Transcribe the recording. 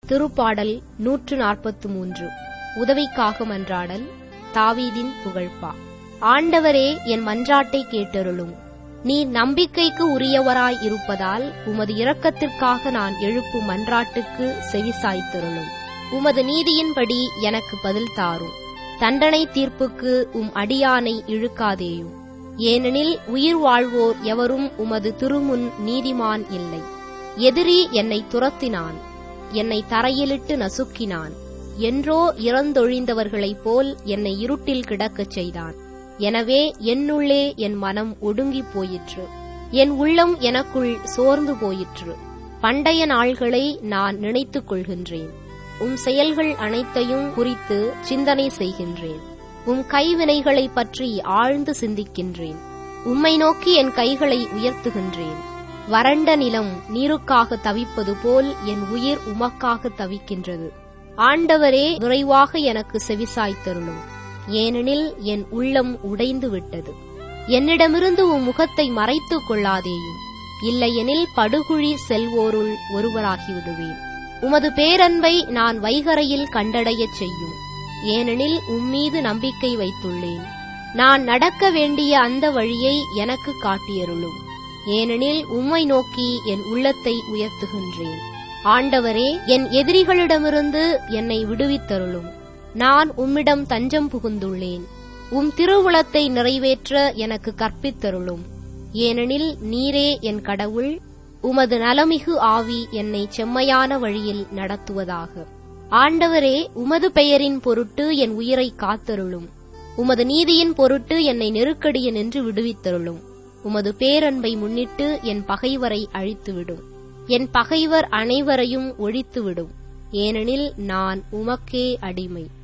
திருப்பாடல் நூற்று நாற்பத்து மூன்று உதவிக்காக மன்றாடல் தாவீதின் புகழ்பா ஆண்டவரே என் மன்றாட்டை கேட்டருளும் நீ நம்பிக்கைக்கு உரியவராய் இருப்பதால் உமது இரக்கத்திற்காக நான் எழுப்பும் மன்றாட்டுக்கு செவிசாய்த்தருளும் உமது நீதியின்படி எனக்கு பதில் தாரும் தண்டனை தீர்ப்புக்கு உம் அடியானை இழுக்காதேயும் ஏனெனில் உயிர் வாழ்வோர் எவரும் உமது திருமுன் நீதிமான் இல்லை எதிரி என்னை துரத்தினான் என்னை தரையிலிட்டு நசுக்கினான் என்றோ இறந்தொழிந்தவர்களைப் போல் என்னை இருட்டில் கிடக்கச் செய்தான் எனவே என்னுள்ளே என் மனம் ஒடுங்கிப் போயிற்று என் உள்ளம் எனக்குள் சோர்ந்து போயிற்று பண்டைய நாள்களை நான் நினைத்துக் கொள்கின்றேன் உம் செயல்கள் அனைத்தையும் குறித்து சிந்தனை செய்கின்றேன் உம் கைவினைகளைப் பற்றி ஆழ்ந்து சிந்திக்கின்றேன் உம்மை நோக்கி என் கைகளை உயர்த்துகின்றேன் வறண்ட நிலம் நீருக்காக தவிப்பது போல் என் உயிர் உமக்காக தவிக்கின்றது ஆண்டவரே விரைவாக எனக்கு செவிசாய்த்தருளும் ஏனெனில் என் உள்ளம் உடைந்து விட்டது என்னிடமிருந்து உம் முகத்தை மறைத்துக் கொள்ளாதேயும் இல்லையெனில் படுகுழி செல்வோருள் ஒருவராகிவிடுவேன் உமது பேரன்பை நான் வைகரையில் கண்டடையச் செய்யும் ஏனெனில் உம்மீது நம்பிக்கை வைத்துள்ளேன் நான் நடக்க வேண்டிய அந்த வழியை எனக்கு காட்டியருளும் ஏனெனில் உம்மை நோக்கி என் உள்ளத்தை உயர்த்துகின்றேன் ஆண்டவரே என் எதிரிகளிடமிருந்து என்னை விடுவித்தருளும் நான் உம்மிடம் தஞ்சம் புகுந்துள்ளேன் உம் திருவுளத்தை நிறைவேற்ற எனக்கு கற்பித்தருளும் ஏனெனில் நீரே என் கடவுள் உமது நலமிகு ஆவி என்னை செம்மையான வழியில் நடத்துவதாக ஆண்டவரே உமது பெயரின் பொருட்டு என் உயிரை காத்தருளும் உமது நீதியின் பொருட்டு என்னை நெருக்கடிய நின்று விடுவித்தருளும் உமது பேரன்பை முன்னிட்டு என் பகைவரை அழித்துவிடும் என் பகைவர் அனைவரையும் ஒழித்துவிடும் ஏனெனில் நான் உமக்கே அடிமை